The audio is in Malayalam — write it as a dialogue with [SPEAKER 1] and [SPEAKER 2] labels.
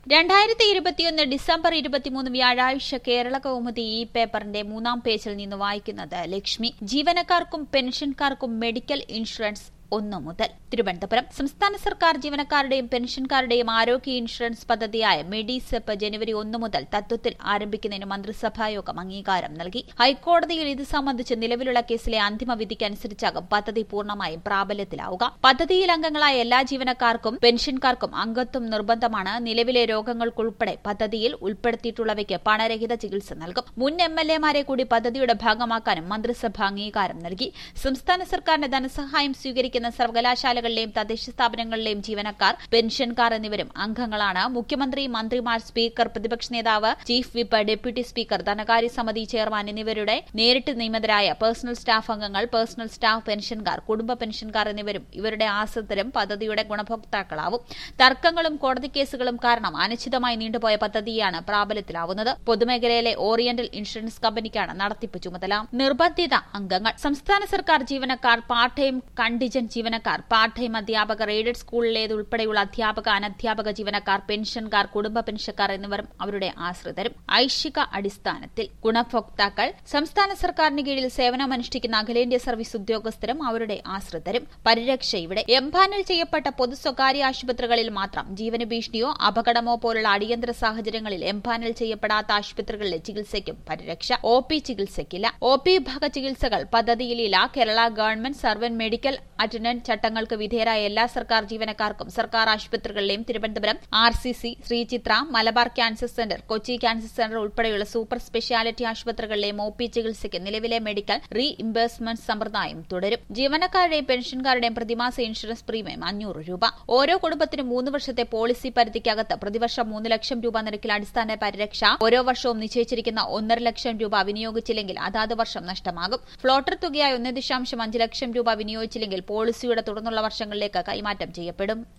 [SPEAKER 1] രണ്ടായിരത്തി ഇരുപത്തിയൊന്ന് ഡിസംബർ ഇരുപത്തിമൂന്ന് വ്യാഴാഴ്ച കേരള കൗമുദി ഈ പേപ്പറിന്റെ മൂന്നാം പേജിൽ നിന്ന് വായിക്കുന്നത് ലക്ഷ്മി ജീവനക്കാർക്കും പെൻഷൻകാർക്കും മെഡിക്കൽ ഇൻഷുറൻസ് ഒന്നു മുതൽ തിരുവനന്തപുരം സംസ്ഥാന സർക്കാർ ജീവനക്കാരുടെയും പെൻഷൻകാരുടെയും ആരോഗ്യ ഇൻഷുറൻസ് പദ്ധതിയായ മെഡിസെപ്പ് ജനുവരി ഒന്ന് മുതൽ തത്വത്തിൽ ആരംഭിക്കുന്നതിന് മന്ത്രിസഭായോഗം അംഗീകാരം നൽകി ഹൈക്കോടതിയിൽ ഇത് സംബന്ധിച്ച് നിലവിലുള്ള കേസിലെ അന്തിമ വിധിക്കനുസരിച്ചാകും പദ്ധതി പൂർണ്ണമായും പ്രാബല്യത്തിലാവുക പദ്ധതിയിൽ അംഗങ്ങളായ എല്ലാ ജീവനക്കാർക്കും പെൻഷൻകാർക്കും അംഗത്വം നിർബന്ധമാണ് നിലവിലെ രോഗങ്ങൾക്കുൾപ്പെടെ പദ്ധതിയിൽ ഉൾപ്പെടുത്തിയിട്ടുള്ളവയ്ക്ക് പണരഹിത ചികിത്സ നൽകും മുൻ എം എൽ എമാരെ കൂടി പദ്ധതിയുടെ ഭാഗമാക്കാനും മന്ത്രിസഭ അംഗീകാരം നൽകി സംസ്ഥാന സർക്കാരിന്റെ ധനസഹായം സ്വീകരിക്കുന്ന സർവകലാശാലകളിലെയും തദ്ദേശ സ്ഥാപനങ്ങളിലെയും ജീവനക്കാർ പെൻഷൻകാർ എന്നിവരും അംഗങ്ങളാണ് മുഖ്യമന്ത്രി മന്ത്രിമാർ സ്പീക്കർ പ്രതിപക്ഷ നേതാവ് ചീഫ് വിപ്പ് ഡെപ്യൂട്ടി സ്പീക്കർ ധനകാര്യ സമിതി ചെയർമാൻ എന്നിവരുടെ നേരിട്ട് നിയമിതരായ പേഴ്സണൽ സ്റ്റാഫ് അംഗങ്ങൾ പേഴ്സണൽ സ്റ്റാഫ് പെൻഷൻകാർ കുടുംബ പെൻഷൻകാർ എന്നിവരും ഇവരുടെ ആശ്രിതരും പദ്ധതിയുടെ ഗുണഭോക്താക്കളാവും തർക്കങ്ങളും കോടതി കേസുകളും കാരണം അനിശ്ചിതമായി നീണ്ടുപോയ പദ്ധതിയാണ് പ്രാബല്യത്തിലാവുന്നത് പൊതുമേഖലയിലെ ഓറിയന്റൽ ഇൻഷുറൻസ് കമ്പനിക്കാണ് നടത്തിപ്പ് ചുമതല നിർബന്ധിത അംഗങ്ങൾ സംസ്ഥാന സർക്കാർ ജീവനക്കാർ പാർട്ട് ടൈം കണ്ടിജന്റ് ജീവനക്കാർ പാർട്ട് ടൈം അധ്യാപകർ എയ്ഡഡ് സ്കൂളിലേതുൾപ്പെടെയുള്ള അധ്യാപക അനധ്യാപക ജീവനക്കാർ പെൻഷൻകാർ കുടുംബ പെൻഷൻകാർ എന്നിവരും അവരുടെ ആശ്രിതരും ഐച്ഛിക അടിസ്ഥാനത്തിൽ ഗുണഭോക്താക്കൾ സംസ്ഥാന സർക്കാരിന് കീഴിൽ സേവനമനുഷ്ഠിക്കുന്ന അഖിലേന്ത്യാ സർവീസ് ഉദ്യോഗസ്ഥരും അവരുടെ ആശ്രിതരും പരിരക്ഷ ഇവിടെ എംപാനൽ ചെയ്യപ്പെട്ട പൊതു സ്വകാര്യ ആശുപത്രികളിൽ മാത്രം ജീവന ഭീഷണിയോ അപകടമോ പോലുള്ള അടിയന്തര സാഹചര്യങ്ങളിൽ എംപാനൽ ചെയ്യപ്പെടാത്ത ആശുപത്രികളിലെ ചികിത്സയ്ക്കും പരിരക്ഷ ഒ പി ചികിത്സയ്ക്കില്ല ഒ പി വിഭാഗ ചികിത്സകൾ പദ്ധതിയിലില്ല Kerala government servant medical attendant ചട്ടങ്ങൾക്ക് വിധേയരായ എല്ലാ സർക്കാർ ജീവനക്കാർക്കും സർക്കാർ ആശുപത്രികളിലെയും Thiruvananthapuram R C C Sree Chitra Malabar cancer centre Kochi cancer centre ഉൾപ്പെടെയുള്ള സൂപ്പർ സ്പെഷ്യാലിറ്റി ആശുപത്രികളിലെയും ഒ പി ചികിത്സയ്ക്ക് നിലവിലെ മെഡിക്കൽ റീ ഇംബേഴ്സ്മെന്റ് സമ്പ്രദായം തുടരും ജീവനക്കാരുടെയും പെൻഷൻകാരുടെയും പ്രതിമാസ ഇൻഷുറൻസ് പ്രീമിയം അഞ്ഞൂറ് രൂപ ഓരോ കുടുംബത്തിനും മൂന്ന് വർഷത്തെ പോളിസി പരിധിക്കകത്ത് പ്രതിവർഷം മൂന്ന് ലക്ഷം രൂപ നിരക്കിൽ അടിസ്ഥാന പരിരക്ഷ ഓരോ വർഷവും നിശ്ചയിച്ചിരിക്കുന്ന ഒന്നര ലക്ഷം രൂപ വിനിയോഗിച്ചില്ലെങ്കിൽ അതാത് വർഷം നഷ്ടമാകും ഫ്ലോട്ടർ തുകയായി ഒന്ന് ദശാംശം അഞ്ച് ലക്ഷം രൂപ വിനിയോഗിച്ചില്ലെങ്കിൽ പോളിസിയുടെ തുടർന്നുള്ള വർഷങ്ങളിലേക്ക് കൈമാറ്റം ചെയ്യപ്പെടും